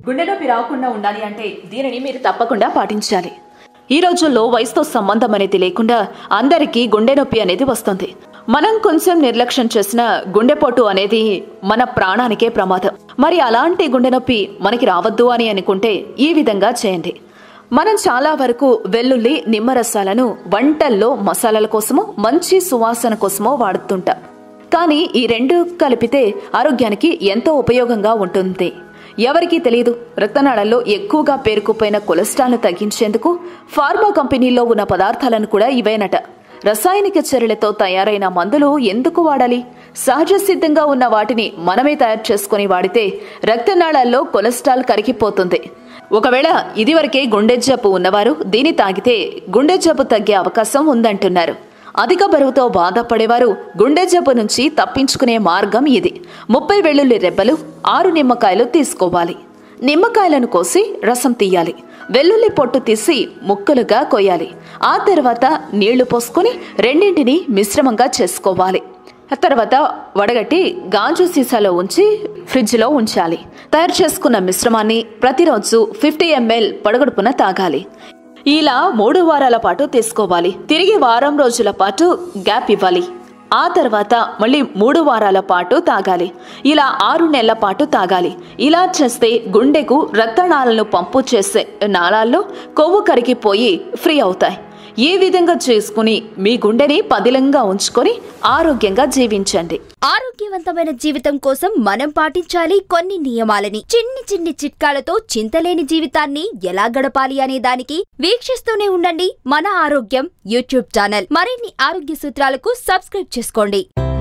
గుండె నొప్పి రాకుండా ఉండాలి అంటే దీనిని మీరు తప్పకుండా పాటించాలి ఈ రోజుల్లో వయసుతో సంబంధం అనేది లేకుండా అందరికీ గుండె నొప్పి అనేది వస్తుంది మనం కొంచెం నిర్లక్ష్యం చేసిన గుండెపోటు అనేది మన ప్రాణానికే ప్రమాదం మరి అలాంటి గుండె నొప్పి మనకి రావద్దు అని అనుకుంటే ఈ విధంగా చేయండి మనం చాలా వరకు వెల్లుల్లి నిమ్మరసాలను వంటల్లో మసాలాల కోసమో మంచి సువాసన కోసమో వాడుతుంటాం కానీ ఈ రెండు కలిపితే ఆరోగ్యానికి ఎంతో ఉపయోగంగా ఉంటుంది ఎవరికీ తెలియదు రక్తనాళాల్లో ఎక్కువగా పేరుకుపోయిన కొలెస్ట్రాల్ను తగ్గించేందుకు ఫార్మా కంపెనీల్లో ఉన్న పదార్థాలను కూడా ఇవేనట రసాయనిక చర్యలతో తయారైన మందులు ఎందుకు వాడాలి సహజ సిద్ధంగా ఉన్న వాటిని మనమే తయారు చేసుకుని వాడితే రక్తనాళాల్లో కొలెస్ట్రాల్ కరిగిపోతుంది ఒకవేళ ఇదివరకే గుండె జబ్బు ఉన్నవారు దీన్ని తాగితే గుండె జబ్బు తగ్గే అవకాశం ఉందంటున్నారు అధిక బరువుతో బాధపడేవారు గుండె జబ్బు నుంచి తప్పించుకునే మార్గం ఇది ముప్పై వెల్లుల్లి రెబ్బలు ఆరు నిమ్మకాయలు తీసుకోవాలి నిమ్మకాయలను కోసి రసం తీయాలి వెల్లుల్లి పొట్టు తీసి ముక్కలుగా కొయ్యాలి ఆ తర్వాత నీళ్లు పోసుకొని రెండింటిని మిశ్రమంగా చేసుకోవాలి ఆ తర్వాత వడగట్టి గాజు సీసాలో ఉంచి ఫ్రిడ్జ్లో ఉంచాలి తయారు చేసుకున్న మిశ్రమాన్ని ప్రతిరోజు ఫిఫ్టీ ఎంఎల్ పడగడుపున తాగాలి ఇలా మూడు వారాల పాటు తీసుకోవాలి తిరిగి వారం రోజుల పాటు గ్యాప్ ఇవ్వాలి ఆ తర్వాత మళ్ళీ మూడు వారాల పాటు తాగాలి ఇలా ఆరు నెలల పాటు తాగాలి ఇలా చేస్తే గుండెకు రక్తనాళాలను పంపు చేసే నాళాల్లో కొవ్వు కరిగిపోయి ఫ్రీ అవుతాయి ఈ విధంగా చేసుకుని మీ గుండెని పదిలంగా ఉంచుకొని ఆరోగ్యంగా జీవించండి ఆరోగ్యవంతమైన జీవితం కోసం మనం పాటించాలి కొన్ని నియమాలని చిన్ని చిన్ని చిట్కాలతో చింతలేని జీవితాన్ని ఎలా గడపాలి అనే దానికి వీక్షిస్తూనే ఉండండి మన ఆరోగ్యం యూట్యూబ్ ఛానల్ మరిన్ని ఆరోగ్య సూత్రాలకు సబ్స్క్రైబ్ చేసుకోండి